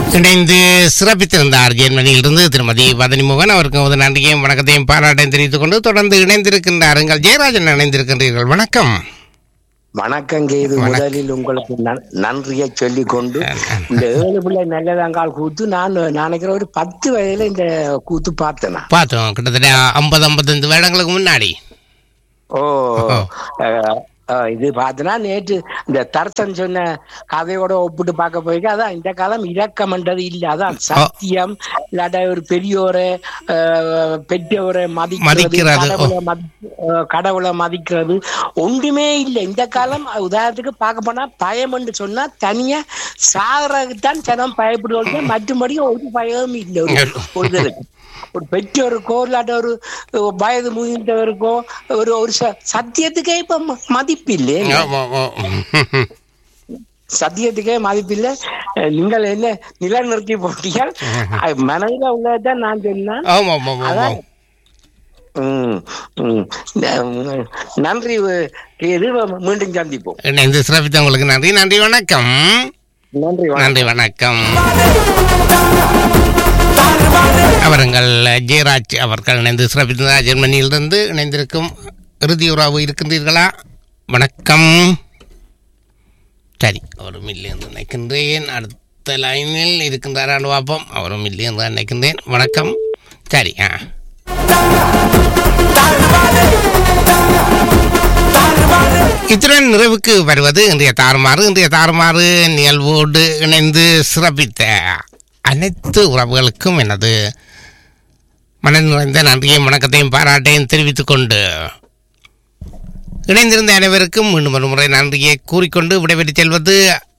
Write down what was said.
இணைந்து சிறப்பித்திருந்தார் ஜெர்மனியிலிருந்து திருமதி வதனி மோகன் அவருக்கு ஒரு நன்றியையும் வணக்கத்தையும் பாராட்டையும் தெரிவித்துக் கொண்டு தொடர்ந்து இணைந்திருக்கின்றார் எங்கள் ஜெயராஜன் இணைந்திருக்கின்றீர்கள் வணக்கம் வணக்கம் கேது முதலில் உங்களுக்கு நன்- நன்றியை சொல்லிக் கொண்டு இந்த ஏழு பிள்ளை நல்லதாங்கால் கூத்து நான் நினைக்கிற ஒரு பத்து வயதுல இந்த கூத்து பார்த்தேன் நான். பார்த்தோம் கிட்டத்தட்ட ஐம்பது ஐம்பத்தஞ்சு வருடங்களுக்கு முன்னாடி ஓ அஹ், அஹ், இது பார்த்தனா நேற்று இந்த தர்சன் சொன்ன கதையோட ஒப்பிட்டு பார்க்க போய்க்க அதான் இந்த காலம் இரக்கம்ன்றது இல்ல அதான் சத்தியம் இல்லாட்ட ஒரு பெரியோரை அஹ், பெற்றோரை மதிக்கிறது மதிக்கிறது, ஓ. கடவுளை மதி- அஹ், கடவுளை மதிக்கிறது ஒன்றுமே இல்லை இந்த காலம் உதாரணத்துக்கு பார்க்க போனா பயம் என்று சொன்னா தனியா சாகிறதுக்கு தான் ஜனம் பயப்படுவாங்க மற்றபடி ஒரு பயமும் இல்லை ஒரு ஒரு இதுக்கு. ஒரு பெற்றோருக்கோ இல்லாட்ட ஒரு வயது முதிர்ந்தவருக்கோ ஒரு ஒரு ச- சத்தியத்துக்கே இப்ப ம- மதிப்பில்லை ஆமா, ஆமா. சத்தியத்துக்கே மதிப்பில்லை அஹ் நீங்கள் என்ன நிலைநிறுத்தி போட்டியால் அஹ் மனதில உள்ளதான் நான் சொன்னேன் ஆமா, ஆமா, ஆமா, ஆமா. ம், ம். ந- நன்றி இது மீண்டும் சந்திப்போம் இணைந்து சிறப்பித்த உங்களுக்கு நன்றி நன்றி வணக்கம் நன்றி வணக்கம். நன்றி வணக்கம் அவர்கள் ஜெயராஜ் அவர்கள் இணைந்து சிறப்பித்தார் ஜெர்மனியிலிருந்து இணைந்திருக்கும் இறுதி உறவு இருக்கின்றீர்களா வணக்கம் சரி அவரும் இல்லை என்று நினைக்கின்றேன் அடுத்த லைனில் இருக்கின்றாரான்னு பார்ப்போம் அவரும் இல்லை என்று நினைக்கின்றேன் வணக்கம் சரி ஆ இத்துடன் நிறைவுக்கு வருவது இன்றைய தாறுமாறு இன்றைய தாறுமாறு நிகழ்வோடு இணைந்து சிறப்பித்த அனைத்து உறவுகளுக்கும் எனது மன நிறைந்த நன்றியையும் வணக்கத்தையும் பாராட்டையும் தெரிவித்துக் கொண்டு இணைந்திருந்த அனைவருக்கும் மீண்டும் ஒரு முறை நன்றியை கூறிக்கொண்டு விடைபெற்றுச் செல்வது